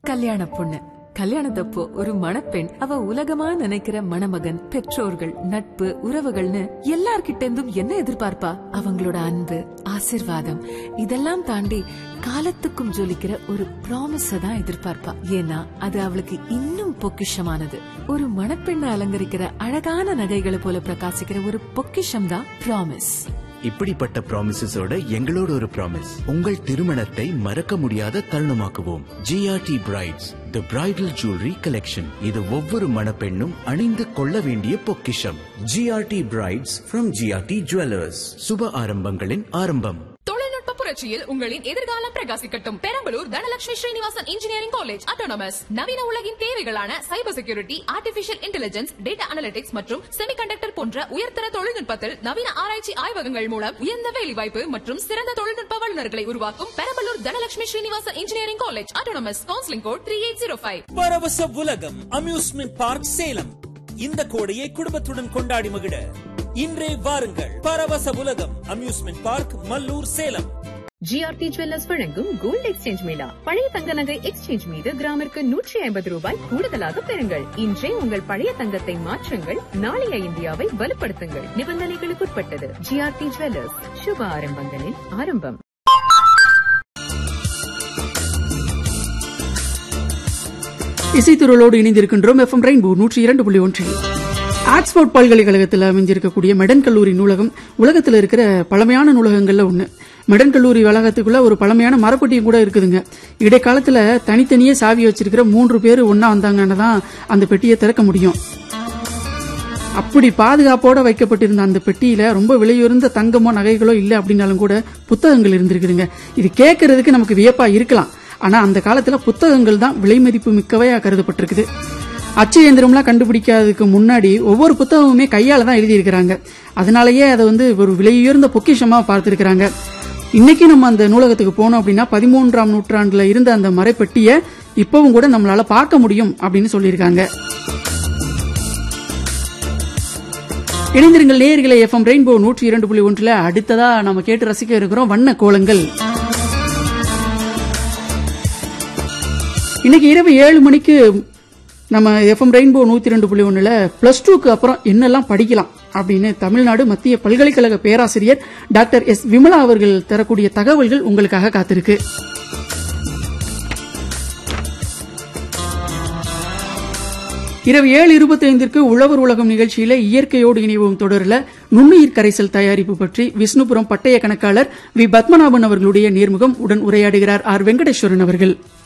கல்யாண பொண்ணு கல்யாணத்தப்போ ஒரு மணப்பெண் அவ உலகமா நினைக்கிற மணமகன் பெற்றோர்கள் நட்பு உறவுகள்னு எல்லார்கிட்ட இருந்தும் என்ன எதிர்பார்ப்பா அவங்களோட அன்பு ஆசிர்வாதம் இதெல்லாம் தாண்டி காலத்துக்கும் ஜொலிக்கிற ஒரு ப்ராமிஸ தான் எதிர்பார்ப்பா ஏன்னா அது அவளுக்கு இன்னும் பொக்கிஷமானது ஒரு மணப்பெண்ணை அலங்கரிக்கிற அழகான நகைகளை போல பிரகாசிக்கிற ஒரு பொக்கிஷம் தான் ப்ராமிஸ் இப்படிப்பட்ட ப்ராமிசஸோட எங்களோட ஒரு ப்ராமிஸ் உங்கள் திருமணத்தை மறக்க முடியாத தருணமாக்குவோம் GRT brides the bridal jewellery collection இது ஒவ்வொரு மணப்பெண்ணும் அணிந்து கொள்ள வேண்டிய பொக்கிஷம் GRT brides from GRT jewellers சுப ஆரம்பங்களின் ஆரம்பம் தொழில்நுட்ப புரட்சியில் உங்களின் எதிர்காலம் பிரகாசிக்கட்டும் Perambalur Dhanalakshmi Srinivasan engineering college autonomous நவீன உலகின் தேவைகளான cyber security artificial intelligence data analytics மற்றும் செமிகண்டக்டர் போன்ற உயர்தர தொழில்நுட்பத்தில் நவீன ஆராய்ச்சி ஆய்வகங்கள் மூலம் உயர்ந்த வேலைவாய்ப்பு மற்றும் சிறந்த தொழில்நுட்ப வல்லுநர்களை உருவாக்கும் Perambalur Dhanalakshmi Srinivasan engineering college autonomous counselling code three eight zero five Paravasa Ulagam amusement park Salem இந்த கோடையை குடும்பத்துடன் கொண்டாடி மகிழ இன்றே வாருங்கள் Paravasa Ulagam amusement park Mallur Salem GRT jewellers வழங்கும் கோல்ட் எக்ஸ்சேஞ்ச் மேளா பழைய தங்க நகை எக்ஸ்சேஞ்ச் மீது கிராமிற்கு நூற்றி ஐம்பது ரூபாய் கூடுதலாக பெறுங்கள் இன்றே உங்கள் பழைய தங்கத்தை மாற்றுங்கள் நாளைய இந்தியாவை வலுப்படுத்துங்கள் நிபந்தனைகளுக்குட்பட்டது ஜிஆர்டி ஜுவல்லர்ஸ் சுப ஆரம்பங்களின் ஆரம்பம் இசைத்துறளோடு இணைந்திருக்கின்றோம் எஃப்எம் ரெயின்போ நூற்றி இரண்டு புள்ளி ஒன்றில் ஆக்ஸ்போர்ட் பல்கலைக்கழகத்தில் அமைஞ்சிருக்கக்கூடிய மெடன் கல்லூரி நூலகம் உலகத்தில் இருக்கிற பழமையான நூலகங்கள்ல ஒன்று மெடன் கல்லூரி வளாகத்துக்குள்ள ஒரு பழமையான மரப்பட்டியும் கூட இருக்குதுங்க இடைக்காலத்துல தனித்தனியே சாவி வச்சிருக்கிற மூன்று பேர் ஒன்னா வந்தாங்கன்னா தான் அந்த பெட்டியை திறக்க முடியும் அப்படி பாதுகாப்போட வைக்கப்பட்டிருந்த அந்த பெட்டியில ரொம்ப விலையுயர்ந்த தங்கமோ நகைகளோ இல்லை அப்படின்னாலும் கூட புத்தகங்கள் இருந்திருக்குதுங்க இது கேட்கறதுக்கு நமக்கு வியப்பா இருக்கலாம் ஆனா அந்த காலத்துல புத்தகங்கள் தான் விலை மதிப்பு மிக்கவையா கருதப்பட்டிருக்குது அச்சு இயந்திரம்லாம் கண்டுபிடிக்காததுக்கு முன்னாடி ஒவ்வொரு புத்தகமுமே கையால தான் எழுதியிருக்கிறாங்க அதனாலயே அதை வந்து ஒரு விலையுயர்ந்த பொக்கிஷமா பார்த்திருக்கிறாங்க இன்னைக்கு நம்ம அந்த நூலகத்துக்கு போனோம் அப்படின்னா பதிமூன்றாம் நூற்றாண்டுல இருந்த அந்த மறைப்பெட்டியை இப்பவும் கூட நம்மளால பார்க்க முடியும் அப்படின்னு சொல்லியிருக்காங்க இணைந்திருங்கள் நேயர்களை எஃப்எம் ரெயின்போ நூற்றி இரண்டு புள்ளி ஒன்றுல அடுத்ததா நம்ம கேட்டு ரசிக்க இருக்கிறோம் வண்ண கோலங்கள் இன்னைக்கு இரவு ஏழு மணிக்கு நம்ம எஃப்எம் ரெயின்போ நூத்தி ரெண்டு புள்ளி ஒண்ணுல பிளஸ் டூக்கு அப்புறம் என்னெல்லாம் படிக்கலாம் அப்படின்னு தமிழ்நாடு மத்திய பல்கலைக்கழக பேராசிரியர் டாக்டர் எஸ் விமலா அவர்கள் தரக்கூடிய தகவல்கள் உங்களுக்காக காத்திருக்கு இரவு ஏழு இருபத்தி ஐந்திற்கு உழவர் உலகம் நிகழ்ச்சியில இயற்கையோடு இணைவோம் தொடரில் நுண்ணுயிர் கரைசல் தயாரிப்பு பற்றி விஷ்ணுபுரம் பட்டய கணக்காளர் வி பத்மநாபன் அவர்களுடைய நேர்முகம் உடன் உரையாடுகிறார் ஆர் வெங்கடேஸ்வரன் அவர்கள்